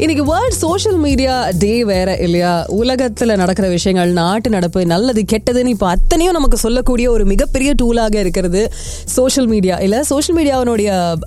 இன்னைக்கு world social media day வேற இல்லையா உலகத்துல நடக்கிற விஷயங்கள் நாட்டு நடப்பு நல்லது கெட்டதுன்னு இப்போ அத்தனையும் நமக்கு சொல்லக்கூடிய ஒரு மிகப்பெரிய டூலாக இருக்கிறது சோஷியல் மீடியா இல்ல சோஷியல் மீடியாவினுடைய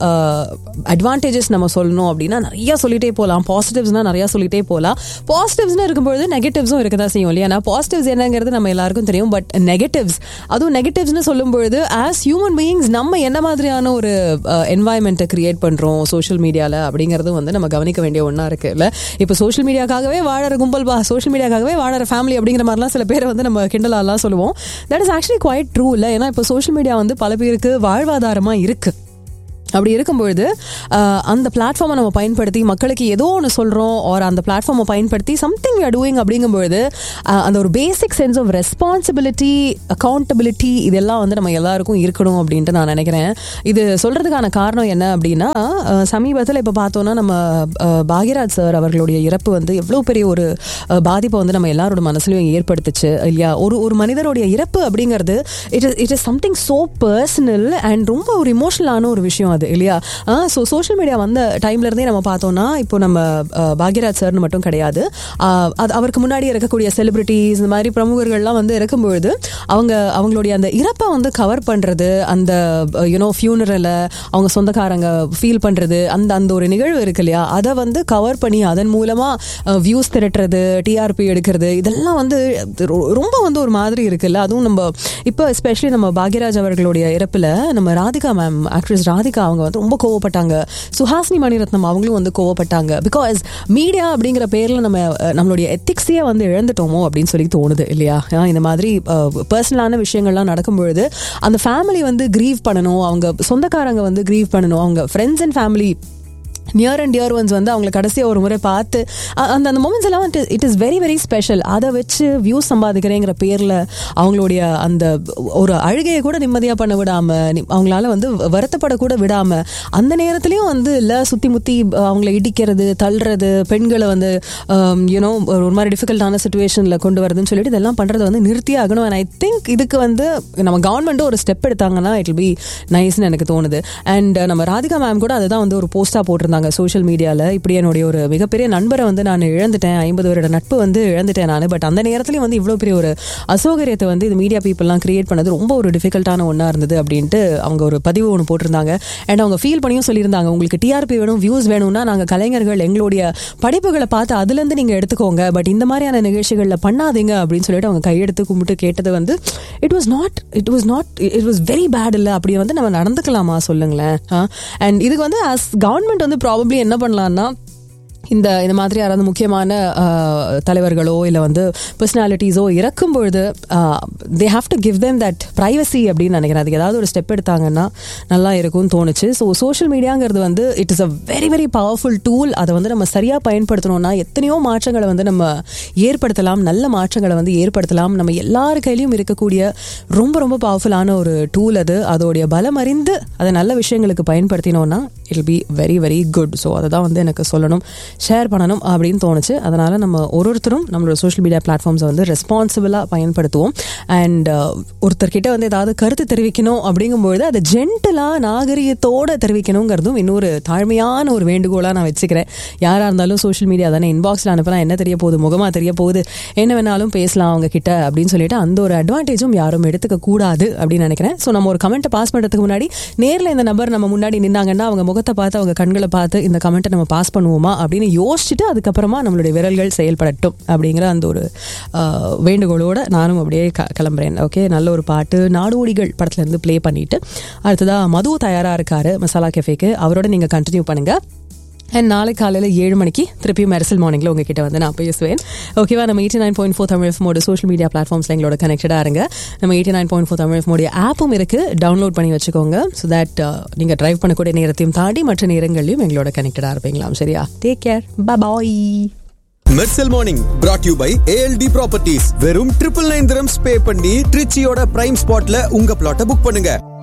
அட்வான்டேஜஸ் நம்ம சொல்லணும் அப்படின்னா நிறைய சொல்லிட்டே போகலாம் பாசிட்டிவ்ஸ்னா நிறைய சொல்லிட்டே போகலாம் பாசிட்டிவ்ஸ்னு இருக்கும்பொழுது நெகட்டிவ்ஸும் இருக்க தான் செய்யும் இல்லையா பாசிட்டிவ்ஸ் என்னங்கிறது நம்ம எல்லாருக்கும் தெரியும் பட் நெகட்டிவ்ஸ் அதுவும் நெகட்டிவ்ஸ்னு சொல்லும்பொழுது ஆஸ் ஹியூமன் பீயிங்ஸ் நம்ம என்ன மாதிரியான ஒரு என்வாயன்மெண்ட்டை கிரியேட் பண்றோம் சோஷியல் மீடியால அப்படிங்கிறது வந்து நம்ம கவனிக்க வேண்டிய ஒன்றா இருக்கு இல்ல இப்போ சோஷியல் மீடியாக்காகவே வாழற கும்பல் பா சோஷியல் மீடியாக்காகவே வாழற ஃபேமிலி அப்படிங்கிற மாதிரிலாம் சில பேரை வந்து நம்ம கிண்டலாலாம் சொல்லுவோம் that is actually quite true இல்லை ஏன்னா இப்போ சோஷியல் மீடியா வந்து பல பேருக்கு வாழ்வாதாரமா இருக்கு அப்படி இருக்கும்பொழுது அஹ், அந்த பிளாட்ஃபார்மை நம்ம பயன்படுத்தி மக்களுக்கு ஏதோ ஒன்று சொல்கிறோம் ஒரு அந்த பிளாட்ஃபார்மை பயன்படுத்தி சம்திங் வி டூயிங் அப்படிங்கும்பொழுது அஹ், அந்த ஒரு basic sense of responsibility accountability இதெல்லாம் வந்து நம்ம எல்லாருக்கும் இருக்கணும் அப்படின்ட்டு நான் நினைக்கிறேன் இது சொல்கிறதுக்கான காரணம் என்ன அப்படின்னா அஹ், சமீபத்தில் இப்போ பார்த்தோன்னா நம்ம அஹ், பாக்யராஜ் சார் அவர்களுடைய இறப்பு வந்து எவ்வளோ பெரிய ஒரு அஹ், பாதிப்பை வந்து நம்ம எல்லாரோட மனசுலையும் ஏற்படுத்துச்சு இல்லையா ஒரு ஒரு மனிதருடைய இறப்பு அப்படிங்கிறது it is it is something so personal and ரொம்ப ஒரு இமோஷனலான ஒரு விஷயம் அது இல்லையா ஸோ சோஷியல் மீடியா வந்த டைம்ல இருந்தே நம்ம பார்த்தோம்னா இப்போ நம்ம அஹ், பாக்யராஜ் சார்னு மட்டும் கிடையாது அஹ், அது அவருக்கு முன்னாடி இருக்கக்கூடிய செலிபிரிட்டிஸ் இந்த மாதிரி பிரமுகர்கள்லாம் வந்து இருக்கும்பொழுது அவங்க அவங்களுடைய அந்த இறப்பை வந்து கவர் பண்றது அந்த யூனோ ஃபியூனரலை அவங்க சொந்தக்காரங்க ஃபீல் பண்றது அந்த அந்த ஒரு நிகழ்வு இருக்கு இல்லையா அதை வந்து கவர் பண்ணி அதன் மூலமா வியூஸ் திரட்டுறது டிஆர்பி எடுக்கிறது இதெல்லாம் வந்து ரொ- ரொம்ப வந்து ஒரு மாதிரி இருக்குல்ல அதுவும் நம்ம இப்போ எஸ்பெஷலி நம்ம பாக்யராஜ் அவர்களுடைய இறப்புல நம்ம ராதிகா மேம் ஆக்ட்ரஸ் ராதிகா அவங்க வந்து ரொம்ப கோவப்பட்டாங்க சுஹாசினி மணிரத்னம் அவங்களும் வந்து கோவப்பட்டாங்க பிகாஸ் மீடியா அப்படிங்கிற பேர்ல நம்ம அஹ், நம்மளுடைய எத்திக்ஸையே வந்து இழந்துட்டோமோ அப்படின்னு சொல்லி தோணுது இல்லையா ஆஹ் இந்த மாதிரி பர்சனலான விஷயங்கள்லாம் நடக்கும்பொழுது அந்த ஃபேமிலி வந்து க்ரீவ் பண்ணணும் அவங்க சொந்தக்காரங்க வந்து க்ரீவ் பண்ணணும் அவங்க friends and family near and dear ones வந்து அவங்கள கடைசியாக ஒரு முறை பார்த்து அ- அந்த அந்த மூமெண்ட்ஸ் எல்லாம் it is very very special அதை வச்சு வியூஸ் சம்பாதிக்கிறேங்கிற பேரில் அவங்களுடைய அந்த ஒரு அழுகையை கூட நிம்மதியாக பண்ண விடாமல் அவங்களால வந்து வருத்தப்படக்கூட விடாமல் அந்த நேரத்துலையும் வந்து இல்லை சுற்றி முற்றி அவங்கள இடிக்கிறது தள்ளுறது பெண்களை வந்து யூனோ ஒரு மாதிரி டிஃபிகல்ட்டான சுச்சுவேஷனில் கொண்டு வரதுன்னு சொல்லிட்டு இதெல்லாம் பண்ணுறதை வந்து நிறுத்தியே ஆகணும் அண்ட் ஐ திங்க் இதுக்கு வந்து நம்ம கவர்மெண்ட்டும் ஒரு ஸ்டெப் எடுத்தாங்கன்னா இட் பி நைஸ்னு எனக்கு தோணுது அண்ட் நம்ம ராதிகா மேம் கூட அதுதான் வந்து ஒரு போஸ்ட்டாக போட்டிருந்தாங்க சோஷியல் மீடியாவில் இப்படி என்னுடைய ஒரு மிகப்பெரிய நண்பரை வந்து நான் இழந்துட்டேன் ஐம்பது வருட நட்பு வந்து இழந்துட்டேன் நான் பட் அந்த நேரத்துலையும் வந்து இவ்வளோ பெரிய ஒரு அசௌகரியத்தை வந்து இது மீடியா பீப்புளெலாம் கிரியேட் பண்ணது ரொம்ப ஒரு டிஃபிகல்ட்டான ஒன்றா இருந்தது அப்படின்ட்டு அவங்க ஒரு பதிவு ஒன்று போட்டிருந்தாங்க அண்ட் அவங்க ஃபீல் பண்ணியும் சொல்லியிருந்தாங்க உங்களுக்கு டிஆர்பி வேணும் வியூஸ் வேணும்னா நாங்கள் கலைஞர்கள் எங்களுடைய படைப்புகளை பார்த்து அதுலேருந்து நீங்கள் எடுத்துக்கோங்க பட் இந்த மாதிரியான நிகழ்ச்சிகளில் பண்ணாதீங்க அப்படின்னு சொல்லிட்டு அவங்க கையெடுத்து கும்பிட்டு கேட்டது வந்து it was not it was not it was very bad இல்லை அப்படி வந்து நம்ம நடந்துக்கலாமா சொல்லுங்களேன் அண்ட் இதுக்கு வந்து அஸ் கவர்மெண்ட் வந்து ப்ராபப்ளி என்ன பண்ணலாம்னா இந்த இந்த மாதிரி யாராவது முக்கியமான ஆஹ், தலைவர்களோ இல்லை வந்து பர்சனாலிட்டிஸோ இறக்கும் பொழுது they have to give them that privacy அப்படின்னு நினைக்கிறேன் அதுக்கு ஏதாவது ஒரு ஸ்டெப் எடுத்தாங்கன்னா நல்லா இருக்கும்னு தோணுச்சு ஸோ சோஷியல் மீடியாங்கிறது வந்து it is a very very powerful tool அதை வந்து நம்ம சரியாக பயன்படுத்தணும்னா எத்தனையோ மாற்றங்களை வந்து நம்ம ஏற்படுத்தலாம் நல்ல மாற்றங்களை வந்து ஏற்படுத்தலாம் நம்ம எல்லார் கையிலையும் இருக்கக்கூடிய ரொம்ப ரொம்ப பவர்ஃபுல்லான ஒரு டூல் அது அதோடைய பலம் அறிந்து அதை நல்ல விஷயங்களுக்கு பயன்படுத்தினோம்னா it be very very good so அதை தான் வந்து எனக்கு சொல்லணும் ஷேர் பண்ணணும் அப்படின்னு தோணுச்சு அதனால நம்ம ஒரு ஒருத்தரும் நம்மளோட சோஷியல் மீடியா பிளாட்ஃபார்ம்ஸை வந்து ரெஸ்பான்சிபிளாக பயன்படுத்துவோம் அண்ட் ஒருத்தர்கிட்ட வந்து ஏதாவது கருத்து தெரிவிக்கணும் அப்படிங்கும்பொழுது அதை ஜென்டலாக நாகரிகத்தோட தெரிவிக்கணுங்கிறதும் இன்னொரு தாழ்மையான ஒரு வேண்டுகோளாக நான் வச்சுக்கிறேன் யாராக இருந்தாலும் சோஷியல் மீடியா தானே இன்பாக்ஸில் அனுப்பினா என்ன தெரிய போகுது முகமாக தெரிய போகுது என்ன வேணாலும் பேசலாம் அவங்க கிட்ட அப்படின்னு சொல்லிட்டு அந்த ஒரு அட்வான்டேஜும் யாரும் எடுத்துக்க கூடாது அப்படின்னு நினைக்கிறேன் ஸோ நம்ம ஒரு கமெண்ட்டை பாஸ் பண்ணுறதுக்கு முன்னாடி நேரில் இந்த நபர் நம்ம முன்னாடி நின்னாங்கன்னா அவங்க முகத்தை பார்த்து அவங்க கண்களை பார்த்து இந்த கமெண்ட்டை நம்ம பாஸ் பண்ணுவோமா அப்படின்னு யோசிச்சுட்டு அதுக்கப்புறமா நம்மளுடைய விரல்கள் செயல்படட்டும் அப்படிங்கிற அந்த ஒரு ஆஹ், வேண்டுகோளோட நானும் அப்படியே க- கிளம்புறேன் ஓகே நல்ல ஒரு பாட்டு நாடோடிகள் படத்துல இருந்து ப்ளே பண்ணிட்டு அடுத்ததா மது தயாரா இருக்காரு மசாலா கெஃபேக்கு அவரோட நீங்க கண்டினியூ பண்ணுங்க அண்ட் நாளை காலையில் ஏழு மணிக்கு திருப்பியும் மெரிசல் மார்னிங்கில் உங்ககிட்ட வந்து நான் பேசுவேன் ஓகேவா நம்ம eighty nine point four Tamil எஃப்மோட சோஷியல் மீடியா பிளாட்ஃபார்ம்ஸில் எங்களோட கனெக்டடாக இருங்க நம்ம eighty nine point four Tamil எஃப்மோடைய ஆப்பும் இருக்குது டவுன்லோட் பண்ணி வச்சுக்கோங்க ஸோ தட் நீங்கள் ட்ரைவ் பண்ணக்கூடிய நேரத்தையும் தாண்டி மற்ற நேரங்களையும் எங்களோட கனெக்டடாக இருப்பீங்களாம் சரியா take care bye Mersal morning brought you by ALT properties வெறும் ட்ரிபிள் நைன் திரம்ஸ் பே பண்ணி ட்ரிச்சியோட பிரைம் ஸ்பாட்ல உங்க பிளாட்டை புக் பண்ணுங்க